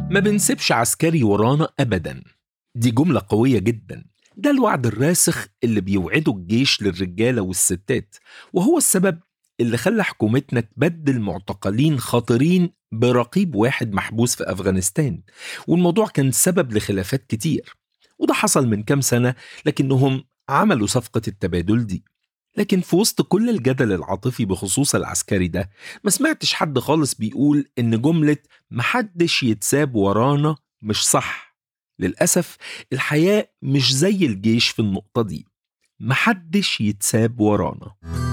ما بنسيبش عسكري ورانا أبدا دي جملة قوية جدا ده الوعد الراسخ اللي بيوعده الجيش للرجالة والستات وهو السبب اللي خلى حكومتنا تبدل معتقلين خطيرين برقيب واحد محبوس في أفغانستان والموضوع كان سبب لخلافات كتير وده حصل من كام سنة لكنهم عملوا صفقة التبادل دي لكن في وسط كل الجدل العاطفي بخصوص العسكري ده ما سمعتش حد خالص بيقول إن جملة محدش يتساب ورانا مش صح للأسف الحياة مش زي الجيش في النقطة دي محدش يتساب ورانا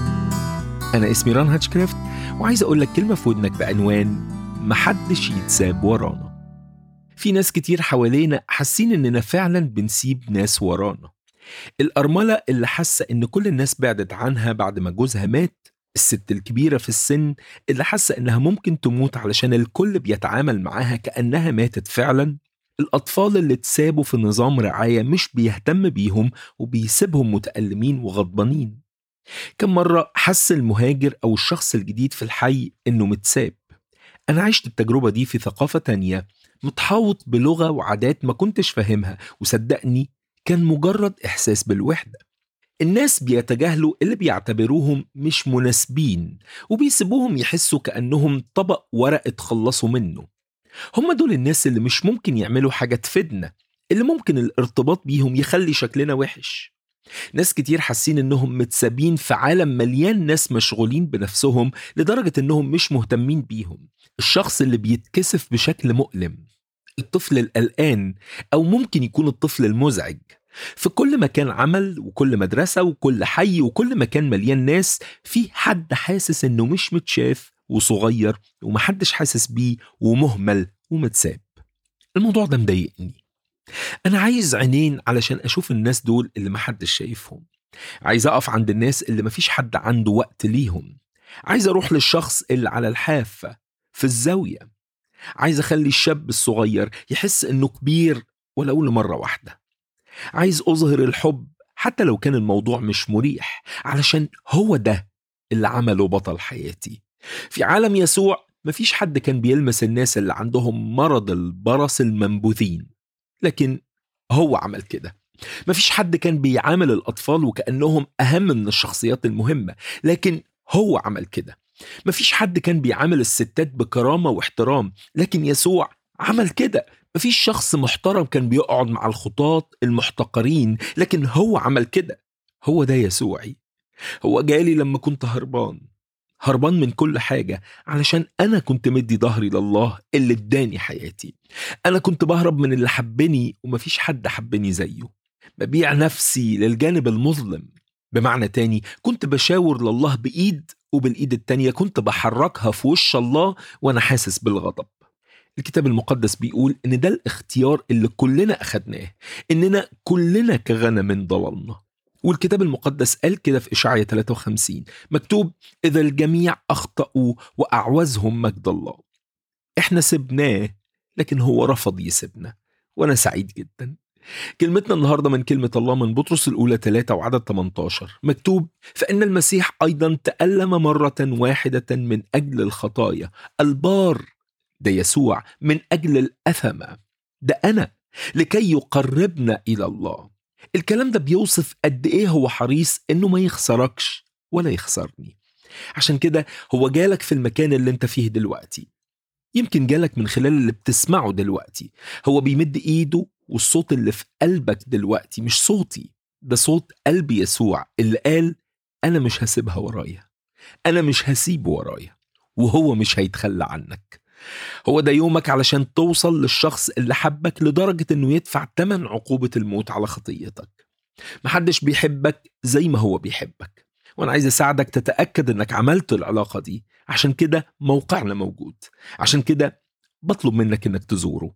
أنا اسمي ران هاتشكرافت وعايز أقول لك كلمة في ودنك بعنوان محدش يتساب ورانا في ناس كتير حوالينا حاسين إننا فعلا بنسيب ناس ورانا الأرملة اللي حاسة إن كل الناس بعدت عنها بعد ما جوزها مات الست الكبيرة في السن اللي حاسة إنها ممكن تموت علشان الكل بيتعامل معاها كأنها ماتت فعلا الأطفال اللي اتسابوا في نظام رعاية مش بيهتم بيهم وبيسيبهم متألمين وغضبانين كم مرة حس المهاجر أو الشخص الجديد في الحي إنه متساب أنا عشت التجربة دي في ثقافة تانية متحوط بلغة وعادات ما كنتش فاهمها وصدقني كان مجرد إحساس بالوحدة الناس بيتجاهلوا اللي بيعتبروهم مش مناسبين وبيسيبوهم يحسوا كأنهم طبق ورق اتخلصوا منه هم دول الناس اللي مش ممكن يعملوا حاجة تفيدنا اللي ممكن الارتباط بيهم يخلي شكلنا وحش ناس كتير حاسين انهم متسابين في عالم مليان ناس مشغولين بنفسهم لدرجة انهم مش مهتمين بيهم الشخص اللي بيتكسف بشكل مؤلم الطفل القلقان او ممكن يكون الطفل المزعج في كل مكان عمل وكل مدرسة وكل حي وكل مكان مليان ناس في حد حاسس انه مش متشاف وصغير ومحدش حاسس بيه ومهمل ومتساب الموضوع ده مضايقني أنا عايز عينين علشان أشوف الناس دول اللي محدش شايفهم عايز أقف عند الناس اللي مفيش حد عنده وقت ليهم عايز أروح للشخص اللي على الحافة في الزاوية عايز أخلي الشاب الصغير يحس إنه كبير ولو لمرة واحدة عايز أظهر الحب حتى لو كان الموضوع مش مريح علشان هو ده اللي عمله بطل حياتي في عالم يسوع مفيش حد كان بيلمس الناس اللي عندهم مرض البرص المنبوذين لكن هو عمل كده مفيش حد كان بيعامل الأطفال وكأنهم أهم من الشخصيات المهمة لكن هو عمل كده مفيش حد كان بيعامل الستات بكرامة واحترام لكن يسوع عمل كده مفيش شخص محترم كان بيقعد مع الخطاة المحتقرين لكن هو عمل كده هو ده يسوعي هو جالي لما كنت هربان هربان من كل حاجة علشان أنا كنت مدي ظهري لله اللي اداني حياتي أنا كنت بهرب من اللي حبني ومفيش حد حبني زيه ببيع نفسي للجانب المظلم بمعنى تاني كنت بشاور لله بإيد وبالإيد التانية كنت بحركها في وش الله وأنا حاسس بالغضب الكتاب المقدس بيقول إن ده الاختيار اللي كلنا أخدناه إننا كلنا كغنم ضللنا والكتاب المقدس قال كده في إشعية 53 مكتوب إذا الجميع أخطأوا وأعوزهم مجد الله إحنا سبناه لكن هو رفض يسيبنا وأنا سعيد جدا كلمتنا النهاردة من كلمة الله من بطرس الأولى 3 وعدد 18 مكتوب فإن المسيح أيضا تألم مرة واحدة من أجل الخطايا البار ده يسوع من أجل الأثمة ده أنا لكي يقربنا إلى الله الكلام ده بيوصف قد ايه هو حريص انه ما يخسركش ولا يخسرني عشان كده هو جالك في المكان اللي انت فيه دلوقتي يمكن جالك من خلال اللي بتسمعه دلوقتي هو بيمد ايده والصوت اللي في قلبك دلوقتي مش صوتي ده صوت قلب يسوع اللي قال انا مش هسيبها ورايا انا مش هسيبه ورايا وهو مش هيتخلى عنك هو ده يومك علشان توصل للشخص اللي حبك لدرجة انه يدفع تمن عقوبة الموت على خطيتك محدش بيحبك زي ما هو بيحبك وانا عايز اساعدك تتأكد انك عملت العلاقة دي عشان كده موقعنا موجود عشان كده بطلب منك انك تزوره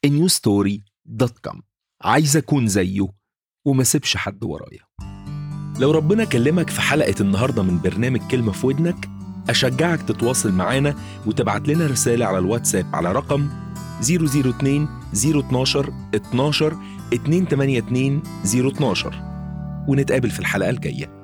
newstory.com عايز اكون زيه وما سيبش حد ورايا لو ربنا كلمك في حلقة النهاردة من برنامج كلمة في ودنك أشجعك تتواصل معانا وتبعت لنا رسالة على الواتساب على رقم 002 012 12 282 012 ونتقابل في الحلقة الجاية